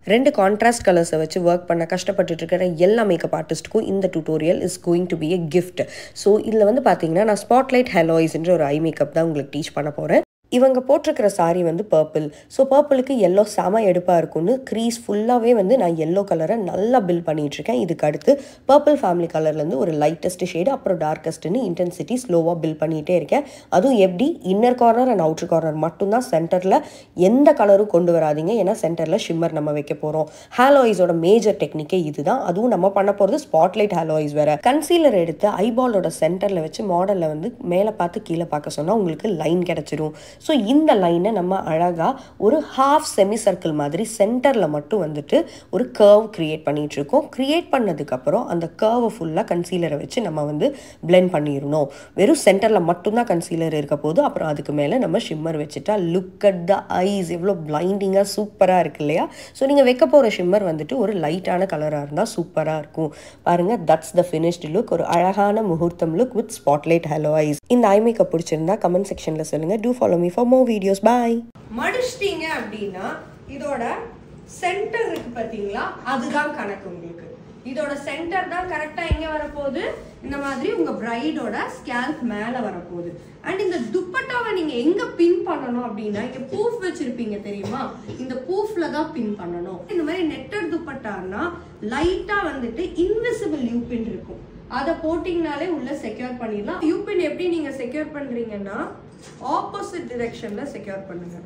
ரெண்டு கான்ட்ராஸ்ட் கலர்ஸை வச்சு ஒர்க் பண்ண கஷ்டப்பட்டுட்டு இருக்கிற எல்லா மேக்கப் ஆர்டிஸ்ட்டுக்கும் இந்த tutorial is going to be a gift so இதில் வந்து பார்த்தீங்கன்னா நான் ஸ்பாட்லைட் ஹெலாய்ஸ்ன்ற ஒரு ஐ மேக்கப் தான் உங்களுக்கு டீச் பண்ண போகிறேன் இவங்க போட்டிருக்கிற சாரி வந்து பர்பிள் ஸோ பர்பிளுக்கு எல்லோ செம எடுப்பாக இருக்கும்னு க்ரீஸ் ஃபுல்லாகவே வந்து நான் எல்லோ கலரை நல்லா பில் பண்ணிகிட்ருக்கேன் இதுக்கு அடுத்து பர்பிள் ஃபேமிலி கலர்லேருந்து ஒரு லைட்டஸ்ட் ஷேடு அப்புறம் டார்க்கஸ்ட்டுன்னு இன்டென்சிட்டி ஸ்லோவாக பில் பண்ணிகிட்டே இருக்கேன் அதுவும் எப்படி inner corner and outer corner மட்டும்தான் சென்டரில் எந்த கலரும் கொண்டு வராதீங்க ஏன்னா சென்டரில் ஷிம்மர் நம்ம வைக்க போகிறோம் ஹாலோயிஸோட மேஜர் டெக்னிக்கே இதுதான் அதுவும் நம்ம பண்ண போகிறது ஸ்பாட்லைட் ஹாலோயிஸ் வேறு கன்சீலர் எடுத்து ஐபாலோட சென்டரில் வச்சு மாடலில் வந்து மேலே பார்த்து கீழே பார்க்க சொன்னால் உங்களுக்கு லைன் கிடச்சிரும் ஸோ இந்த லைனை நம்ம அழகாக ஒரு ஹாஃப் செமி சர்க்கிள் மாதிரி சென்டரில் மட்டும் வந்துட்டு ஒரு கர்வ் க்ரியேட் பண்ணிகிட்டு இருக்கோம் க்ரியேட் பண்ணதுக்கப்புறம் அந்த கர்வை ஃபுல்லாக கன்சீலரை வச்சு நம்ம வந்து பிளெண்ட் பண்ணிடணும் வெறும் சென்டரில் மட்டும்தான் கன்சீலர் இருக்க போது அப்புறம் அதுக்கு மேலே நம்ம ஷிம்மர் வச்சுட்டா லுக் அட் த ஐஸ் எவ்வளோ பிளைண்டிங்காக சூப்பராக இருக்கு இல்லையா ஸோ நீங்கள் வைக்க போகிற ஷிம்மர் வந்துட்டு ஒரு லைட்டான கலராக இருந்தால் சூப்பராக இருக்கும் பாருங்கள் தட்ஸ் த ஃபினிஷ்டு லுக் ஒரு அழகான முகூர்த்தம் look with spotlight hello eyes இந்த ஐ மேக்கப் பிடிச்சிருந்தா கமெண்ட் செக்ஷனில் சொல்லுங்கள் to follow me for more videos bye மடிச்சிட்டீங்க அப்படின்னா இதோட சென்டர் இருக்கு பாத்தீங்களா அதுதான் கணக்கு உங்களுக்கு இதோட சென்டர் தான் கரெக்டா எங்க வரப்போகுது இந்த மாதிரி உங்க பிரைடோட ஸ்கேல்ப் மேல வரப்போகுது அண்ட் இந்த துப்பட்டாவை நீங்க எங்க பின் பண்ணணும் அப்படின்னா இங்க பூஃப் வச்சிருப்பீங்க தெரியுமா இந்த பூஃப்ல தான் பின் பண்ணணும் இந்த மாதிரி நெட்டட் துப்பட்டான்னா லைட்டா வந்துட்டு இன்விசிபிள் யூபின் இருக்கும் அதை போட்டிங்கனாலே உள்ள செக்யூர் பண்ணிடலாம் யூபின் எப்படி நீங்க செக்யூர் பண்றீங்கன்னா ஆப்போசிட் டிரெக்ஷன்ல செக்யூர் பண்ணுங்க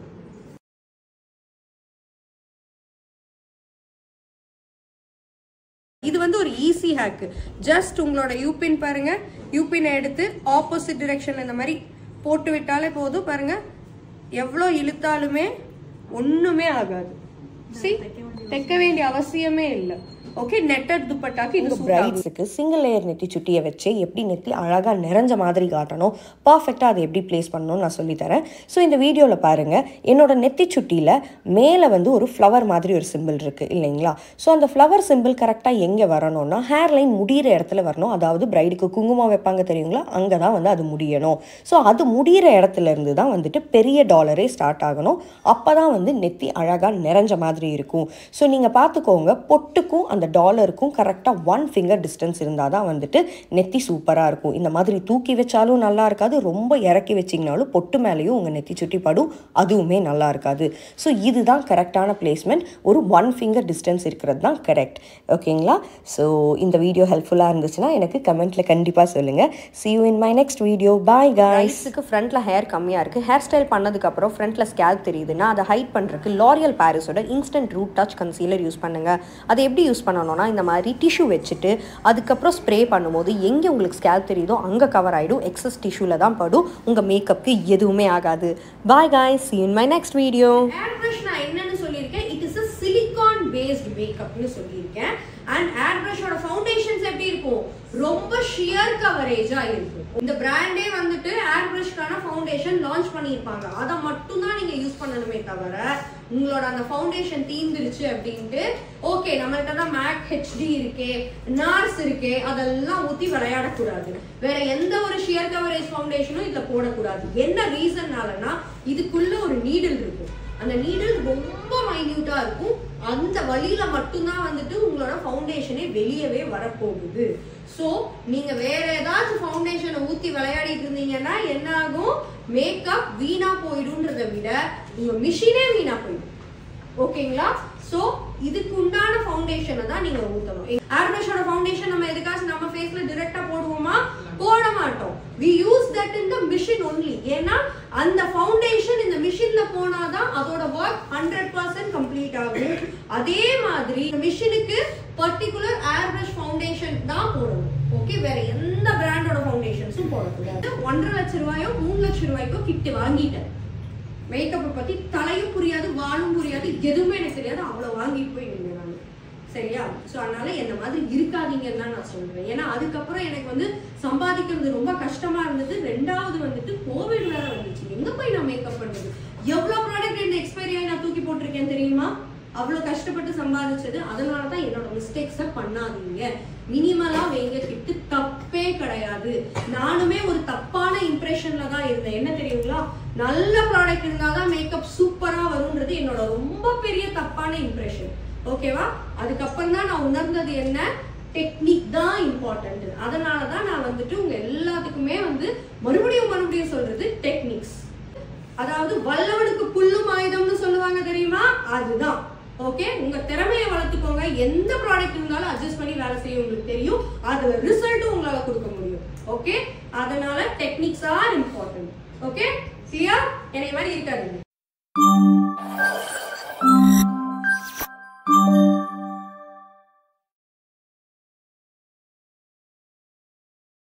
இது வந்து ஒரு ஈஸி ஹேக்கு ஜஸ்ட் உங்களோட யூபின் பாருங்க யூபினை எடுத்து ஆப்போசிட் டிரெக்ஷன்ல இந்த மாதிரி போட்டு விட்டாலே போதும் பாருங்க எவ்வளோ இழுத்தாலுமே ஒண்ணுமே ஆகாது சி தைக்க வேண்டிய அவசியமே இல்லை ஓகே நெட்டட் துப்பட்டாக்கு இது suit ஆகும். பிரைட்ஸுக்கு சிங்கிள் லேயர் நெத்தி சுட்டியை வச்சு எப்படி நெத்தி அழகாக நிறைஞ்ச மாதிரி காட்டணும் பர்ஃபெக்டாக அதை எப்படி ப்ளேஸ் பண்ணணும்னு நான் சொல்லித்தரேன் ஸோ இந்த வீடியோவில் பாருங்கள் என்னோட நெத்தி சுட்டியில் மேலே வந்து ஒரு ஃப்ளவர் மாதிரி ஒரு சிம்பிள் இருக்குது இல்லைங்களா ஸோ அந்த ஃப்ளவர் சிம்பிள் கரெக்டாக எங்கே வரணும்னா ஹேர் லைன் முடிகிற இடத்துல வரணும் அதாவது பிரைடுக்கு குங்குமம் வைப்பாங்க தெரியுங்களா அங்கே தான் வந்து அது முடியணும் ஸோ அது முடிகிற இடத்துல இருந்து தான் வந்துட்டு பெரிய டாலரே ஸ்டார்ட் ஆகணும் அப்போ தான் வந்து நெத்தி அழகாக நிறைஞ்ச மாதிரி இருக்கும் ஸோ நீங்கள் பார்த்துக்கோங்க பொட்டுக்கும் அந்த டாலருக்கும் கரெக்டாக ஒன் ஃபிங்கர் டிஸ்டன்ஸ் இருந்தால் தான் வந்துட்டு நெத்தி சூப்பராக இருக்கும் இந்த மாதிரி தூக்கி வச்சாலும் நல்லா இருக்காது ரொம்ப இறக்கி வச்சிங்கனாலும் பொட்டு மேலேயும் உங்கள் நெத்தி சுட்டி படும் அதுவுமே நல்லா இருக்காது ஸோ இதுதான் கரெக்டான பிளேஸ்மெண்ட் ஒரு ஒன் ஃபிங்கர் டிஸ்டன்ஸ் இருக்கிறது தான் கரெக்ட் ஓகேங்களா ஸோ இந்த வீடியோ ஹெல்ப்ஃபுல்லாக இருந்துச்சுன்னா எனக்கு கமெண்ட்டில் கண்டிப்பாக சொல்லுங்கள் see you in my next video bye guys ரைஸுக்கு ஃப்ரண்ட்டில் ஹேர் கம்மியாக இருக்குது ஹேர் ஸ்டைல் பண்ணதுக்கப்புறம் ஃப்ரண்ட்டில் ஸ்கேல்ப் தெரியுதுன்னா அதை ஹைட் பண்ணுறதுக்கு லாரியல் பாரிஸோட instant root touch concealer use பண்ணுங்கள் அதை எப்படி யூஸ் பண்ணணும்னா இந்த மாதிரி டிஷ்யூ வச்சுட்டு அதுக்கப்புறம் ஸ்ப்ரே பண்ணும்போது எங்கே உங்களுக்கு ஸ்கேல்ப் தெரியுதோ அங்கே கவர் ஆகிடும் எக்ஸஸ் டிஷ்யூவில் தான் படும் உங்கள் மேக்கப்புக்கு எதுவுமே ஆகாது bye guys see you in my next video air brush நான் என்னன்னு சொல்லியிருக்கேன் it is a silicone paste மேக்கப்னு சொல்லியிருக்கேன் அண்ட் ஏர் பிரஷோட ஃபவுண்டேஷன்ஸ் எப்படி இருக்கும் ரொம்ப ஷியர் கவரேஜா இருக்கும் இந்த பிராண்டே வந்துட்டு ஏர் பிரஷ்க்கான ஃபவுண்டேஷன் லான்ச் பண்ணியிருப்பாங்க அதை மட்டும் தான் நீங்க யூஸ் பண்ணணுமே தவிர உங்களோட அந்த ஃபவுண்டேஷன் தீந்துருச்சு அப்படின்ட்டு ஓகே நம்மள்ட்ட தான் மேக் ஹெச்டி இருக்கே நார்ஸ் இருக்கே அதெல்லாம் ஊத்தி விளையாடக்கூடாது வேற எந்த ஒரு ஷியர் கவரேஜ் ஃபவுண்டேஷனும் இதுல போடக்கூடாது என்ன ரீசன்னாலனா இதுக்குள்ள ஒரு நீடில் இருக்கும் அந்த நீடில் ரொம்ப மைன்யூட்டா இருக்கும் அந்த வழியில மட்டும்தான் வந்துட்டு உங்களோட ஃபவுண்டேஷனே வெளியவே வரப்போகுது ஸோ நீங்க வேற ஏதாச்சும் ஃபவுண்டேஷனை ஊத்தி விளையாடிட்டு இருந்தீங்கன்னா என்ன ஆகும் மேக்கப் வீணா போயிடும்ன்றதை விட உங்க மிஷினே வீணா போயிடும் ஓகேங்களா சோ இதுக்கு உண்டான ஃபவுண்டேஷனை தான் நீங்க ஊத்தணும் ஏர் பிரஷோட ஃபவுண்டேஷன் நம்ம எதுக்காச்சும் நம்ம ஃபேஸ்ல டைரக்டா போடுவோமா போட மாட்டோம் we use that in the machine only ஏன்னா அந்த ஃபவுண்டேஷன் இந்த மிஷின்ல போனாதான் அதோட ஒர்க் ஹண்ட்ரட் பர்சன்ட் கம்ப்ளீட் ஆகும் அதே மாதிரி மிஷினுக்கு பர்டிகுலர் ஏர் பிரஷ் ஃபவுண்டேஷன் தான் போடணும் ஓகே வேற எந்த பிராண்டோட ஃபவுண்டேஷன்ஸும் போடக்கூடாது ஒன்றரை லட்ச ரூபாயோ மூணு லட்ச ரூபாய்க்கோ கிட்டு வாங்கிட்டேன் மேக்கப்பை பத்தி தலையும் புரியாது வாலும் புரியாது எதுவுமே எனக்கு தெரியாது அவ்வளவு வாங்கிட்டு போய் நின்று நான் சரியா சோ அதனால என்ன மாதிரி இருக்காதீங்கன்னு தான் நான் சொல்றேன் ஏன்னா அதுக்கப்புறம் எனக்கு வந்து சம்பாதிக்கிறது ரொம்ப கஷ்டமா இருந்தது ரெண்டாவது வந்துட்டு கோவிட் வேற வந்துச்சு எங்க போய் நான் மேக்கப் பண்றது எவ்வளவு ப்ராடக்ட் என்ன எக்ஸ்பைரி ஆகி நான் தூக்கி போட்டிருக்கேன் தெரியுமா அவ்வளவு கஷ்டப்பட்டு சம்பாதிச்சது அதனால தான் என்னோட மிஸ்டேக்ஸை பண்ணாதீங்க மினிமலா வைங்க கிட்டு தப்பே கிடையாது நானுமே ஒரு தப்பான இம்ப்ரெஷன்ல தான் இருந்தேன் என்ன தெரியுங்களா நல்ல ப்ராடக்ட் இருந்தாதான் மேக்கப் சூப்பரா வரும்ன்றது என்னோட ரொம்ப பெரிய தப்பான இம்ப்ரெஷன் ஓகேவா அதுக்கப்புறம் தான் நான் உணர்ந்தது என்ன டெக்னிக் தான் இம்பார்ட்டன்ட் அதனால தான் நான் வந்துட்டு உங்க எல்லாத்துக்குமே வந்து மறுபடியும் மறுபடியும் சொல்றது டெக்னிக்ஸ் அதாவது வல்லவனுக்கு புல்லும் ஆயுதம்னு சொல்லுவாங்க தெரியுமா அதுதான் ஓகே உங்க திறமையை வளர்த்துக்கோங்க எந்த ப்ராடக்ட் இருந்தாலும் அட்ஜஸ்ட் பண்ணி வேலை செய்ய உங்களுக்கு தெரியும் அதுல ரிசல்ட்டும் உங்களால கொடுக்க முடியும் ஓகே அதனால techniques are important okay clear என்னை மாதிரி இருக்காதீங்க